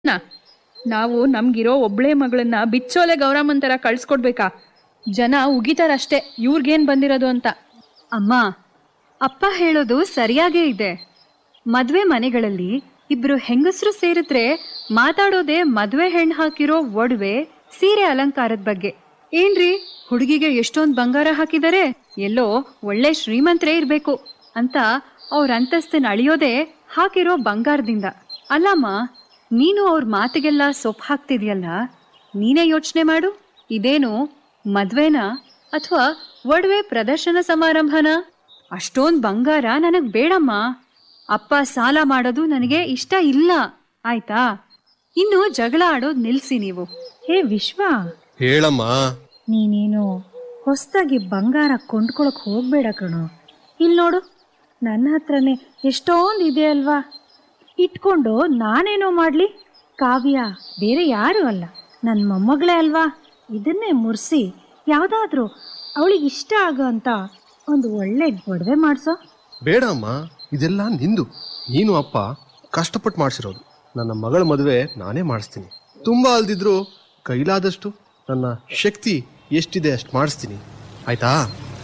ನ ನಾವು ನಮ್ಗಿರೋ ಒಬ್ಳೇ ಮಗಳನ್ನ ಬಿಚ್ಚೋಲೆ ಗೌರಮ್ಮನ್ ತರ ಕಳ್ಸ್ಕೊಡ್ಬೇಕಾ ಜನ ಉಗಿತಾರಷ್ಟೇ ಇವ್ರಿಗೇನ್ ಬಂದಿರೋದು ಅಂತ ಅಮ್ಮ ಅಪ್ಪ ಹೇಳೋದು ಸರಿಯಾಗೇ ಇದೆ ಮದ್ವೆ ಮನೆಗಳಲ್ಲಿ ಇಬ್ರು ಹೆಂಗಸರು ಸೇರಿದ್ರೆ ಮಾತಾಡೋದೇ ಮದ್ವೆ ಹೆಣ್ಣು ಹಾಕಿರೋ ಒಡವೆ ಸೀರೆ ಅಲಂಕಾರದ ಬಗ್ಗೆ ಏನ್ರಿ ಹುಡುಗಿಗೆ ಎಷ್ಟೊಂದ್ ಬಂಗಾರ ಹಾಕಿದರೆ ಎಲ್ಲೋ ಒಳ್ಳೆ ಶ್ರೀಮಂತರೇ ಇರ್ಬೇಕು ಅಂತ ಅವ್ರ ಅಂತಸ್ತನ್ನ ಅಳಿಯೋದೇ ಹಾಕಿರೋ ಬಂಗಾರದಿಂದ ಅಲ್ಲಮ್ಮ ನೀನು ಅವ್ರ ಮಾತಿಗೆಲ್ಲ ಸೊಪ್ಪು ಹಾಕ್ತಿದ್ಯಲ್ಲ ನೀನೇ ಯೋಚನೆ ಮಾಡು ಇದೇನು ಮದ್ವೆನಾ ಅಥವಾ ಒಡವೆ ಪ್ರದರ್ಶನ ಸಮಾರಂಭನ ಅಷ್ಟೊಂದ್ ಬಂಗಾರ ನನಗ್ ಬೇಡಮ್ಮ ಅಪ್ಪ ಸಾಲ ಮಾಡೋದು ನನಗೆ ಇಷ್ಟ ಇಲ್ಲ ಆಯ್ತಾ ಇನ್ನು ಜಗಳ ಆಡೋದ್ ನಿಲ್ಸಿ ನೀವು ಹೇ ವಿಶ್ವ ಹೇಳಮ್ಮ ನೀನೇನು ಹೊಸ್ದಾಗಿ ಬಂಗಾರ ಕೊಂಡ್ಕೊಳಕ್ ಹೋಗ್ಬೇಡ ಕಣೋ ಇಲ್ಲಿ ನೋಡು ನನ್ನ ಹತ್ರನೇ ಎಷ್ಟೊಂದು ಇದೆ ಅಲ್ವಾ ಇಟ್ಕೊಂಡು ನಾನೇನೋ ಮಾಡ್ಲಿ ಕಾವ್ಯ ಬೇರೆ ಯಾರು ಅಲ್ಲ ನನ್ನ ಮೊಮ್ಮಗಳೇ ಅಲ್ವಾ ಇದನ್ನೇ ಮುರ್ಸಿ ಯಾವ್ದಾದ್ರೂ ಅವಳಿಗೆ ಇಷ್ಟ ಆಗೋ ಅಂತ ಒಂದು ಒಳ್ಳೆ ಒಡವೆ ಮಾಡಿಸೋ ಬೇಡ ಅಮ್ಮ ಇದೆಲ್ಲ ನಿಂದು ನೀನು ಅಪ್ಪ ಕಷ್ಟಪಟ್ಟು ಮಾಡಿಸಿರೋದು ನನ್ನ ಮಗಳ ಮದುವೆ ನಾನೇ ಮಾಡಿಸ್ತೀನಿ ತುಂಬ ಅಲ್ದಿದ್ರು ಕೈಲಾದಷ್ಟು ನನ್ನ ಶಕ್ತಿ ಎಷ್ಟಿದೆ ಅಷ್ಟು ಮಾಡಿಸ್ತೀನಿ ಆಯ್ತಾ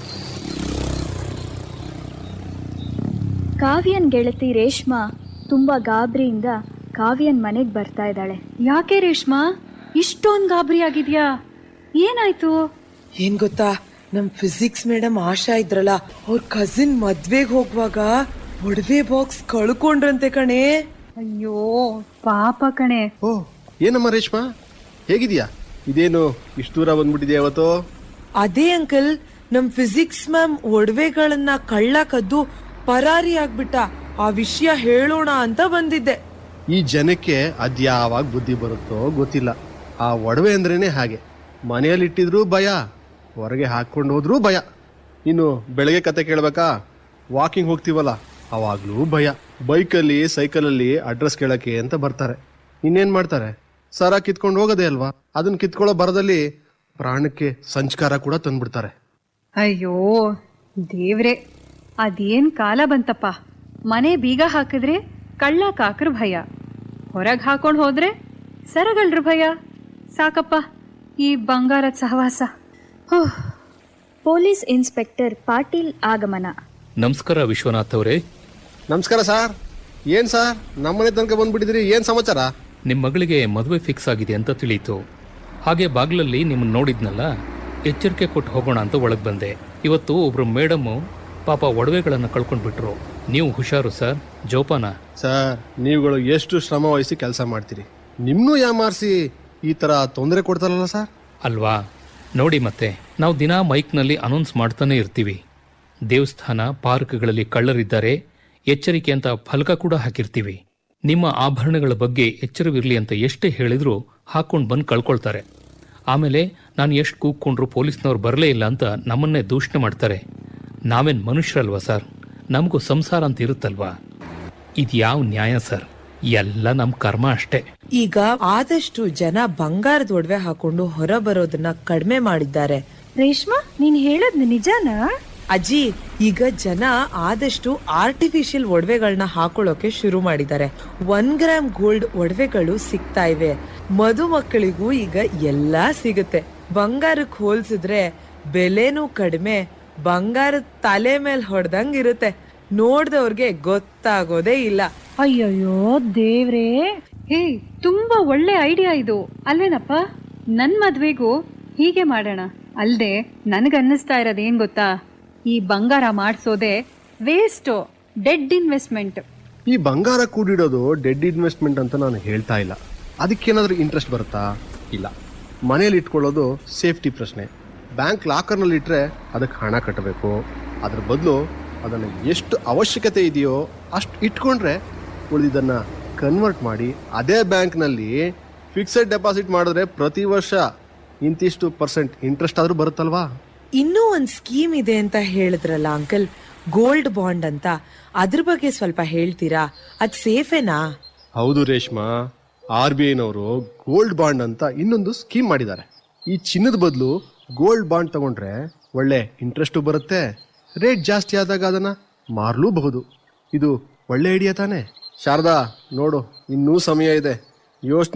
ಕಾವ್ಯನ್ ಗೆಳತಿ ರೇಷ್ಮಾ ತುಂಬಾ ಗಾಬರಿಯಿಂದ ಕಾವ್ಯನ್ ಮನೆಗೆ ಬರ್ತಾ ಇದ್ದಾಳೆ ಯಾಕೆ ರೇಷ್ಮಾ ಇಷ್ಟೊಂದ್ ಗಾಬರಿ ಆಗಿದ್ಯಾ ಏನಾಯ್ತು ಏನ್ ಗೊತ್ತಾ ನಮ್ ಫಿಸಿಕ್ಸ್ ಮೇಡಮ್ ಆಶಾ ಇದ್ರಲ್ಲ ಅವ್ರ ಕಸಿನ್ ಮದ್ವೆಗ್ ಹೋಗುವಾಗ ಒಡವೆ ಬಾಕ್ಸ್ ಕಳ್ಕೊಂಡ್ರಂತೆ ಕಣೆ ಅಯ್ಯೋ ಪಾಪ ಕಣೆ ಓ ಏನಮ್ಮ ರೇಷ್ಮಾ ಹೇಗಿದ್ಯಾ ಇದೇನು ಇಷ್ಟು ದೂರ ಬಂದ್ಬಿಟ್ಟಿದ್ಯಾ ಅವತ್ತು ಅದೇ ಅಂಕಲ್ ನಮ್ ಫಿಸಿಕ್ಸ್ ಮ್ಯಾಮ್ ಒಡವೆಗಳನ್ನ ಕಳ್ಳ ಕದ್ದು ಪರಾರಿ ಆಗ್ಬಿಟ್ಟ ಆ ವಿಷಯ ಹೇಳೋಣ ಅಂತ ಬಂದಿದ್ದೆ ಈ ಜನಕ್ಕೆ ಅದ್ಯಾವಾಗ ಬುದ್ಧಿ ಬರುತ್ತೋ ಗೊತ್ತಿಲ್ಲ ಆ ಒಡವೆ ಅಂದ್ರೇನೆ ಹಾಗೆ ಮನೆಯಲ್ಲಿಟ್ಟಿದ್ರೂ ಭಯ ಹೊರಗೆ ಹಾಕೊಂಡು ಹೋದ್ರೂ ಭಯ ಇನ್ನು ಬೆಳಗ್ಗೆ ಕತೆ ಕೇಳ್ಬೇಕಾ ವಾಕಿಂಗ್ ಹೋಗ್ತೀವಲ್ಲ ಅವಾಗ್ಲೂ ಭಯ ಬೈಕಲ್ಲಿ ಸೈಕಲಲ್ಲಿ ಅಡ್ರೆಸ್ ಕೇಳಕ್ಕೆ ಅಂತ ಬರ್ತಾರೆ ಇನ್ನೇನ್ ಮಾಡ್ತಾರೆ ಸರ ಕಿತ್ಕೊಂಡು ಹೋಗೋದೇ ಅಲ್ವಾ ಅದನ್ನ ಕಿತ್ಕೊಳ್ಳೋ ಬರದಲ್ಲಿ ಪ್ರಾಣಕ್ಕೆ ಸಂಸ್ಕಾರ ಕೂಡ ತಂದ್ಬಿಡ್ತಾರೆ ಅಯ್ಯೋ ದೇವ್ರೆ ಅದೇನ್ ಕಾಲ ಬಂತಪ್ಪ ಮನೆ ಬೀಗ ಹಾಕಿದ್ರೆ ಕಳ್ಳ ಕಾಕ್ರ ಭಯ ಹೊರಗ್ ಹಾಕೊಂಡ್ ಹೋದ್ರೆ ಸರಗಳ್ರ ಭಯ ಸಾಕಪ್ಪ ಈ ಬಂಗಾರದ ಸಹವಾಸ ಹೂಹ್ ಪೊಲೀಸ್ ಇನ್ಸ್ಪೆಕ್ಟರ್ ಪಾಟೀಲ್ ಆಗಮನ ನಮಸ್ಕಾರ ವಿಶ್ವನಾಥ್ ಅವರೇ ನಮಸ್ಕಾರ ಸರ್ ಏನ್ ಸರ್ ನಮ್ಮನೆ ತನಕ ಬಂದ್ಬಿಟ್ಟಿದ್ರಿ ಏನ್ ಸಮಾಚಾರ ನಿಮ್ಮ ಮಗಳಿಗೆ ಮದುವೆ ಫಿಕ್ಸ್ ಆಗಿದೆ ಅಂತ ತಿಳಿಯಿತು ಹಾಗೆ ಬಾಗ್ಲಲ್ಲಿ ನಿಮ್ಮನ್ನ ನೋಡಿದ್ನಲ್ಲ ಎಚ್ಚರಿಕೆ ಕೊಟ್ಟು ಹೋಗೋಣ ಅಂತ ಒಳಗೆ ಬಂದೆ ಇವತ್ತು ಒಬ್ರು ಮೇಡಮ್ಮು ಪಾಪ ಒಡವೆಗಳನ್ನು ಕಳ್ಕೊಂಡ್ಬಿಟ್ರು ನೀವು ಹುಷಾರು ಸರ್ ಜೋಪಾನ ಸರ್ ನೀವುಗಳು ಎಷ್ಟು ಶ್ರಮ ವಹಿಸಿ ಕೆಲಸ ಮಾಡ್ತೀರಿ ನಿಮ್ನೂ ಯಾಮಾರಿಸಿ ಈ ತರ ತೊಂದರೆ ಕೊಡ್ತಾರಲ್ಲ ಸರ್ ಅಲ್ವಾ ನೋಡಿ ಮತ್ತೆ ನಾವು ದಿನಾ ಮೈಕ್ನಲ್ಲಿ ಅನೌನ್ಸ್ ಮಾಡ್ತಾನೆ ಇರ್ತೀವಿ ದೇವಸ್ಥಾನ ಪಾರ್ಕ್ಗಳಲ್ಲಿ ಕಳ್ಳರಿದ್ದಾರೆ ಎಚ್ಚರಿಕೆ ಅಂತ ಫಲಕ ಕೂಡ ಹಾಕಿರ್ತೀವಿ ನಿಮ್ಮ ಆಭರಣಗಳ ಬಗ್ಗೆ ಎಚ್ಚರವಿರಲಿ ಅಂತ ಎಷ್ಟೇ ಹೇಳಿದ್ರು ಹಾಕೊಂಡು ಬಂದು ಕಳ್ಕೊಳ್ತಾರೆ ಆಮೇಲೆ ನಾನು ಎಷ್ಟು ಕೂಗ್ಕೊಂಡ್ರು ಪೊಲೀಸ್ನವ್ರು ಬರಲೇ ಇಲ್ಲ ಅಂತ ನಮ್ಮನ್ನೇ ದೂಷಣೆ ಮಾಡ್ತಾರೆ ನಾವೇನ್ ಮನುಷ್ಯರಲ್ವಾ ಸರ್ ನಮಗೂ ಸಂಸಾರ ಅಂತ ಇರುತ್ತಲ್ವಾ ಇದ್ಯಾವ ನ್ಯಾಯ ಸರ್ ಎಲ್ಲ ನಮ್ಮ ಕರ್ಮ ಅಷ್ಟೇ ಈಗ ಆದಷ್ಟು ಜನ ಬಂಗಾರದ ಒಡವೆ ಹಾಕೊಂಡು ಹೊರ ಬರೋದನ್ನ ಕಡಿಮೆ ಮಾಡಿದ್ದಾರೆ ರೇಷ್ಮಾ ನೀನ್ ಹೇಳೋದ್ ನಿಜನಾ ಅಜ್ಜಿ ಈಗ ಜನ ಆದಷ್ಟು ಆರ್ಟಿಫಿಷಿಯಲ್ ಒಡವೆಗಳನ್ನ ಹಾಕೊಳ್ಳೋಕೆ ಶುರು ಮಾಡಿದ್ದಾರೆ ಒನ್ ಗ್ರಾಮ್ ಗೋಲ್ಡ್ ಒಡವೆಗಳು ಸಿಗ್ತಾ ಇವೆ ಮಧುಮಕ್ಕಳಿಗೂ ಈಗ ಎಲ್ಲಾ ಸಿಗುತ್ತೆ ಬಂಗಾರಕ್ಕೆ ಹೋಲ್ಸಿದ್ರೆ ಬೆಲೆನೂ ಕಡಿಮೆ ಬಂಗಾರದ ತಲೆ ಮೇಲೆ ಹೊಡೆದಂಗ್ ಇರುತ್ತೆ ನೋಡ್ದವ್ರಿಗೆ ಗೊತ್ತಾಗೋದೇ ಇಲ್ಲ ಅಯ್ಯಯ್ಯೋ ದೇವ್ರೇ ಹೇ ತುಂಬಾ ಒಳ್ಳೆ ಐಡಿಯಾ ಇದು ಅಲ್ವೇನಪ್ಪ ನನ್ ಮದ್ವೆಗೂ ಹೀಗೆ ಮಾಡೋಣ ಅಲ್ದೆ ನನಗನ್ನಿಸ್ತಾ ಇರೋದೇನ್ ಗೊತ್ತಾ ಈ ಬಂಗಾರ ಮಾಡಿಸೋದೆ ವೇಸ್ಟು ಡೆಡ್ ಇನ್ವೆಸ್ಟ್ಮೆಂಟ್ ಈ ಬಂಗಾರ ಕೂಡಿಡೋದು ಡೆಡ್ ಇನ್ವೆಸ್ಟ್ಮೆಂಟ್ ಅಂತ ನಾನು ಹೇಳ್ತಾ ಇಲ್ಲ ಅದಕ್ಕೇನಾದ್ರೂ ಇಂಟ್ರೆಸ್ಟ್ ಬರುತ್ತಾ ಇಲ್ಲ ಮನೇಲಿ ಇಟ್ಕೊಳ್ಳೋದು ಸೇಫ್ಟಿ ಪ್ರಶ್ನೆ ಬ್ಯಾಂಕ್ ಲಾಕರ್ನಲ್ಲಿ ಇಟ್ಟರೆ ಅದಕ್ಕೆ ಹಣ ಕಟ್ಟಬೇಕು ಅದ್ರ ಬದಲು ಅದನ್ನು ಎಷ್ಟು ಅವಶ್ಯಕತೆ ಇದೆಯೋ ಅಷ್ಟು ಇಟ್ಕೊಂಡ್ರೆ ಉಳಿದಿದ್ದನ್ನ ಕನ್ವರ್ಟ್ ಮಾಡಿ ಅದೇ ಬ್ಯಾಂಕ್ನಲ್ಲಿ ಫಿಕ್ಸೆಡ್ ಡೆಪಾಸಿಟ್ ಮಾಡಿದ್ರೆ ಪ್ರತಿ ವರ್ಷ ಇಂತಿಷ್ಟು ಪರ್ಸೆಂಟ್ ಇಂಟ್ರೆಸ್ಟ್ ಆದರೂ ಬರುತ್ತಲ್ವಾ ಇನ್ನೂ ಒಂದ್ ಸ್ಕೀಮ್ ಇದೆ ಅಂತ ಹೇಳಿದ್ರಲ್ಲ ಅಂಕಲ್ ಗೋಲ್ಡ್ ಬಾಂಡ್ ಅಂತ ಅದ್ರ ಬಗ್ಗೆ ಸ್ವಲ್ಪ ಹೇಳ್ತೀರಾ ಅದ್ ಸೇಫೇನಾ ಹೌದು ರೇಷ್ಮಾ ಆರ್ ಬಿ ಐನವರು ಗೋಲ್ಡ್ ಬಾಂಡ್ ಅಂತ ಇನ್ನೊಂದು ಸ್ಕೀಮ್ ಮಾಡಿದ್ದಾರೆ ಈ ಚಿನ್ನದ ಬದಲು ಗೋಲ್ಡ್ ಬಾಂಡ್ ತಗೊಂಡ್ರೆ ಒಳ್ಳೆ ಇಂಟ್ರೆಸ್ಟು ಬರುತ್ತೆ ರೇಟ್ ಜಾಸ್ತಿ ಆದಾಗ ಅದನ್ನ ಮಾರಲೂಬಹುದು ಇದು ಒಳ್ಳೆ ಐಡಿಯಾ ತಾನೆ ಶಾರದಾ ನೋಡು ಇನ್ನೂ ಸಮಯ ಇದೆ ಯೋಚನೆ